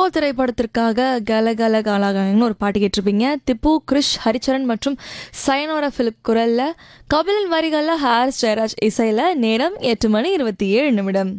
திரைப்படத்திற்காக கல கல காலாகன்னு ஒரு பாட்டு கேட்டிருப்பீங்க திப்பு கிரிஷ் ஹரிச்சரன் மற்றும் சயனோரா பிலிப் குரல்ல கபிலன் வரிகள்ல ஹாரிஸ் ஜெயராஜ் இசையில நேரம் எட்டு மணி இருபத்தி ஏழு நிமிடம்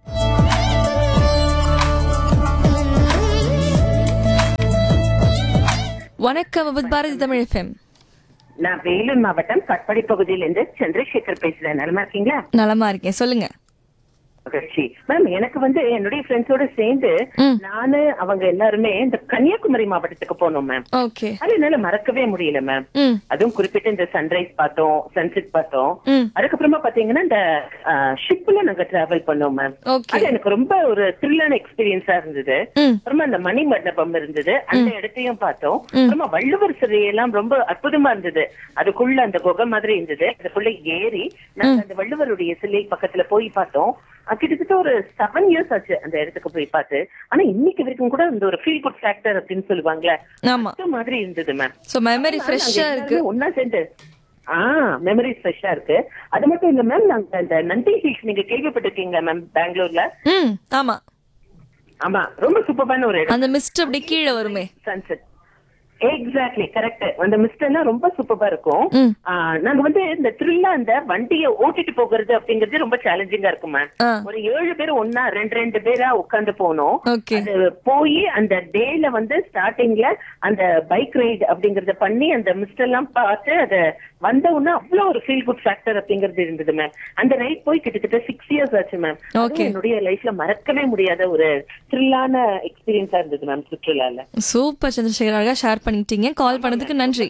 வணக்கம் வித் பாரதி தமிழ் எஃப்எம் நான் வேலூர் மாவட்டம் கட்படி பகுதியிலிருந்து சந்திரசேகர் பேசுறேன் நலமா இருக்கீங்களா நலமா இருக்கேன் சொல்லுங்க மகிழ்ச்சி மேம் எனக்கு வந்து என்னுடைய ஃப்ரெண்ட்ஸோட சேர்ந்து ம். நானு அவங்க எல்லாருமே இந்த கன்னியாகுமரி மாவட்டத்துக்கு போனோம் மேம் ஓகே அது என்னால மறக்கவே முடியல மேம் ம் அதுவும் குறிப்பிட்டு இந்த சன்ரைஸ் பார்த்தோம் சன்செட் பார்த்தோம் ம் அதுக்கப்புறமா பாத்தீங்கன்னா இந்த ஷிப்ல நாங்க டிராவல் பண்ணோம் மேம் ஓகே அது எனக்கு ரொம்ப ஒரு த்ரில்லான எக்ஸ்பீரியன்ஸா இருந்தது ம் அப்புறமா அந்த மணி மண்டபம் இருந்தது அந்த இடத்தையும் பார்த்தோம் அப்புறமா வள்ளுவர் சிலையெல்லாம் ரொம்ப அற்புதமா இருந்தது அதுக்குள்ள அந்த குகை மாதிரி இருந்தது அதுக்குள்ள ஏறி நாங்க அந்த வள்ளுவருடைய சிலை பக்கத்துல போய் பார்த்தோம் அது கிட்டத்தட்ட ஒரு செவன் இயர்ஸ் ஆச்சு அந்த இடத்துக்கு போய் பார்த்து ஆனா இன்னைக்கு வரைக்கும் கூட அந்த ஒரு ஃபீல் குட் ஃபேக்டர் அப்படின்னு சொல்லுவாங்களே ஆமா அது மாதிரி இருந்தது மேம் ஸோ மெமரி ஃப்ரெஷ்ஷா இருக்கு ஒன்னா சேர்ந்து ஆ மெமரிஸ் ஃப்ரெஷ்ஷா இருக்கு அது மட்டும் இல்ல மேம் நாங்க அந்த நந்தி ஹில்ஸ் நீங்க கேள்விப்பட்டிருக்கீங்களா மேம் பெங்களூர்ல ம் ஆமா ஆமா ரொம்ப சூப்பரான ஒரு இடம் அந்த மிஸ்ட் அப்படி கீழே வருமே சன்செட் எக்ஸாக்ட்லி கரெக்ட் அந்த மிஸ்ட் எல்லாம் ரொம்ப சூப்பரா இருக்கும் ம் ஆ, நாங்க வந்து இந்த த்ரில்லா அந்த வண்டியை ஓட்டிட்டு போகிறது அப்படிங்கிறது ரொம்ப சேலஞ்சிங்கா இருக்கும் மேம் ஆ ஒரு ஏழு பேர் ஒன்னா ரெண்டு ரெண்டு பேரா உட்கார்ந்து போனோம் ஓகே அது போய் அந்த டேல வந்து ஸ்டார்டிங்ல அந்த பைக் ரைடு அப்படிங்கறத பண்ணி அந்த மிஸ்ட் எல்லாம் பார்த்து அத வந்த உடனே அவ்வளவு ஒரு ஃபீல் குட் ஃபேக்டர் அப்படிங்கிறது இருந்தது மேம் அந்த ரைட் போய் கிட்டத்தட்ட சிக்ஸ் இயர்ஸ் ஆச்சு மேம் Okay. என்னுடைய லைஃப்ல மறக்கவே முடியாத ஒரு த்ரில்லான எக்ஸ்பீரியன்ஸா இருந்தது மேம் சுற்றுலால சூப்பர் சந்திரசேகர் அழகா ஷேர் பண்ணிக்கிட்டீங்க கால் பண்ணதுக்கு நன்றி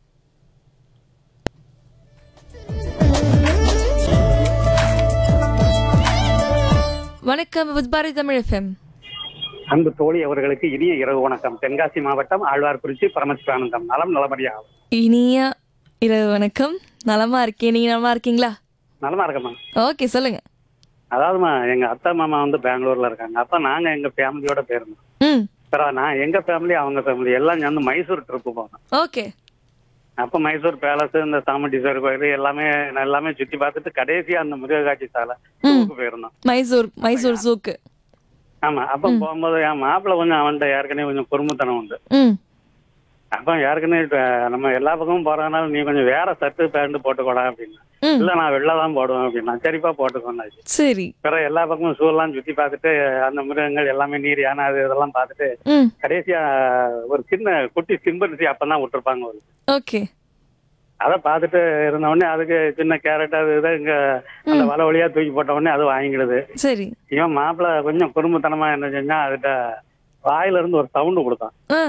வணக்கம் வித் பாரதி தமிழ் எஃப்எம் அன்பு தோழி அவர்களுக்கு இனிய இரவு வணக்கம் தென்காசி மாவட்டம் ஆழ்வார்குறிச்சி பரமசிவானந்தம் நலம் நலமறியாகும் இனிய இரவு வணக்கம் நலமா இருக்கேன் நீங்க நலமா இருக்கீங்களா நலமா இருக்கம்மா ஓகே சொல்லுங்க அதாவதுமா எங்க அத்தை மாமா வந்து பெங்களூர்ல இருக்காங்க அப்ப நாங்க எங்க ஃபேமிலியோட போயிருந்தோம் ம் அப்புறம் நான் எங்க ஃபேமிலி அவங்க ஃபேமிலி எல்லாம் சேர்ந்து மைசூர் ட்ரிப்பு போனோம் ஓகே அப்ப மைசூர் பேலஸ் இந்த சாமுண்டீஸ்வரர் கோயில் எல்லாமே எல்லாமே சுத்தி பார்த்துட்டு கடைசியா அந்த மிருக காட்சி சாலை ஊருக்கு போயிருந்தோம் மைசூர் மைசூர் ஜூக்கு ஆமா அப்ப போகும்போது என் மாப்பிள்ளை கொஞ்சம் அவன்கிட்ட ஏற்கனவே கொஞ்சம் குறும்புத்தனம் உண்டு ம் அப்ப ஏற்கனவே இப்ப நம்ம எல்லா பக்கமும் போறதுனால நீ கொஞ்சம் வேற சட்டு பேண்ட் போட்டுக்கோடா அப்படின்னு ம் இல்ல நான் வெளில தான் போடுவேன் அப்படின்னா சரிப்பா போட்டுக்கோன்னாச்சு சரி பிறகு எல்லா பக்கமும் ஷூ எல்லாம் சுத்தி பார்த்துட்டு அந்த மிருகங்கள் எல்லாமே நீர் யானை அது இதெல்லாம் பார்த்துட்டு ம் கடைசியா ஒரு சின்ன குட்டி சிம்பன்சி அப்பதான் விட்டுருப்பாங்க ஒரு ஓகே அதை பார்த்துட்டு இருந்த உடனே அதுக்கு சின்ன கேரட் அது இதை இங்க அந்த வலை வழியா தூக்கி போட்ட உடனே அது வாங்கிடுது சரி இவன் மாப்பிள்ள கொஞ்சம் குறும்புத்தனமா என்ன செஞ்சா அதுகிட்ட வாயில இருந்து ஒரு சவுண்டு கொடுத்தான் ஆ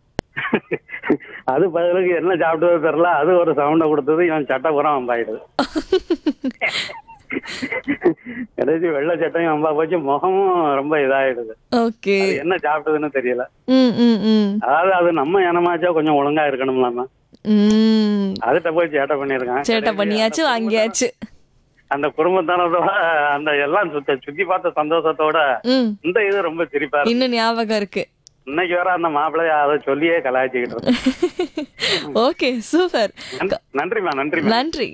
அது பதிலுக்கு என்ன சாப்பிட்டது தெரியல அது ஒரு சவுண்டை கொடுத்தது இவன் சட்டை பூரா வம்பாயிடுது கடைசி வெள்ளை சட்டையும் வம்பா போச்சு முகமும் ரொம்ப இதாயிடுது ஓகே அது என்ன சாப்பிட்டதுன்னு தெரியல ம் ம் ம் அதாவது அது நம்ம இனமாச்சா கொஞ்சம் ஒழுங்கா இருக்கணும்லாமா ம் அதுகிட்ட போய் சேட்டை பண்ணிருக்கான் சேட்டை பண்ணியாச்சு வாங்கியாச்சு அந்த குடும்பத்தானதோட அந்த எல்லாம் சுத்த சுத்தி பார்த்த சந்தோஷத்தோட ம் இந்த இது ரொம்ப சிரிப்பா இருக்கு இன்னும் ஞாபகம் இருக்கு இன்னைக்கு வேற அந்த மாப்பிள்ளைய அதை சொல்லியே கலாய்ச்சிக்கிட்டு இருக்கு ஓகே சூப்பர் நன்- நன்றிம்மா நன்றிம்மா நன்றி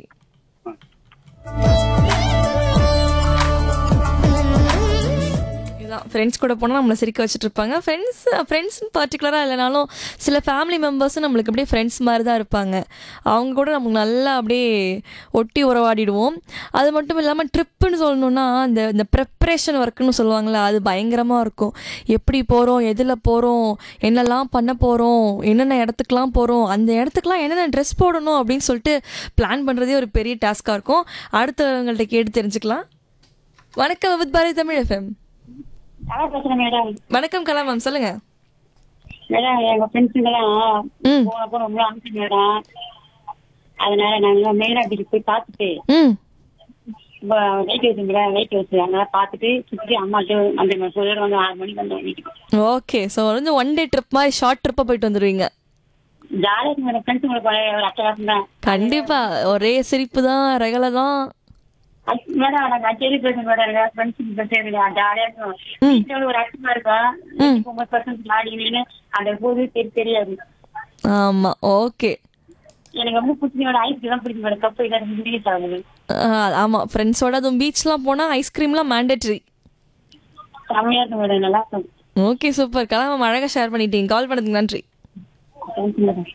இதுதான் ஃப்ரெண்ட்ஸ் கூட போனால் நம்மளை சிரிக்க வச்சுட்டு இருப்பாங்க ஃப்ரெண்ட்ஸ் ஃப்ரெண்ட்ஸ் பர்டிகுலராக இல்லைனாலும் சில ஃபேமிலி மெம்பர்ஸும் நம்மளுக்கு அப்படியே ஃப்ரெண்ட்ஸ் மாதிரி தான் இருப்பாங்க அவங்க கூட நமக்கு நல்லா அப்படியே ஒட்டி உறவாடிடுவோம் அது மட்டும் இல்லாமல் ட்ரிப்புன்னு சொல்லணும்னா இந்த இந்த ப்ரெப்ரேஷன் ஒர்க்குன்னு சொல்லுவாங்கள்ல அது பயங்கரமாக இருக்கும் எப்படி போகிறோம் எதில் போகிறோம் என்னெல்லாம் பண்ண போகிறோம் என்னென்ன இடத்துக்குலாம் போகிறோம் அந்த இடத்துக்குலாம் என்னென்ன ட்ரெஸ் போடணும் அப்படின்னு சொல்லிட்டு பிளான் பண்ணுறதே ஒரு பெரிய டாஸ்காக இருக்கும் அடுத்தவங்கள்ட்ட கேட்டு தெரிஞ்சுக்கலாம் வணக்கம் வித் பாரதி தமிழ் எஃப்எம் யார் பேசுறேன் மேடம் வணக்கம் கலா மேம் சொல்லுங்க மேடம் எங்க ஃப்ரெண்ட்ஸுங்கெல்லாம் ம் போனப்போ ரொம்ப அனுப்பிச்சு மேடம் அதனால நாங்க மெயினா பீச் போய் பார்த்துட்டு ம் வெயிட் வச்சு மேடம் வெயிட் வச்சு அதனால பார்த்துட்டு சுற்றி அம்மாட்டு அந்த சொல்லிட்டு வந்து ஆறு மணிக்கு வந்து வீட்டுக்கு ஓகே ஸோ வந்து ஒன் டே ட்ரிப் மாதிரி ஷார்ட் ட்ரிப்பாக போயிட்டு வந்துடுவீங்க ஜாலியாக இருக்கு மேடம் ஃப்ரெண்ட்ஸுங்களுக்கு ஒரு அட்டகாசம் தான் கண்டிப்பா ஒரே சிரிப்பு தான் ரகலை தான் அது மேடம் நாங்கள் அச்சேரி பேசுங்க மேடம் எங்க ஃப்ரெண்ட்ஸுக்கு பேசுறது ஜாலியாக இருக்கும் வீட்டில் வந்து ஒரு அச்சமா இருக்கும் ஒன்பது பர்சன்ட் ஜாலின்னு அந்த போது தெரி தெரியாது ஆமா ஓகே எனக்கு ரொம்ப பிடிச்ச மேடம் ஐஸ் தான் பிடிக்கும் மேடம் கப்பு இதாக ரிலீஸ் ஆகுது ஆமா ஃப்ரெண்ட்ஸோட அதுவும் பீச்லாம் போனால் ஐஸ்கிரீம்லாம் மேண்டேட்ரி செம்மையா இருக்கும் மேடம் நல்லா இருக்கும் ஓகே சூப்பர் கலாம் அழகாக ஷேர் பண்ணிட்டீங்க கால் பண்ணதுக்கு நன்றி தேங்க்யூ மேடம்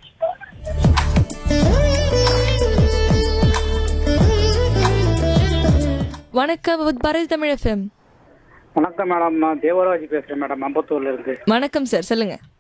வணக்கம் வித் பாரதி தமிழ் எஃப்எம் வணக்கம் மேடம் நான் தேவராஜ் பேசுறேன் மேடம் அம்பத்தூர்ல இருந்து வணக்கம் சார் சொல்லுங்க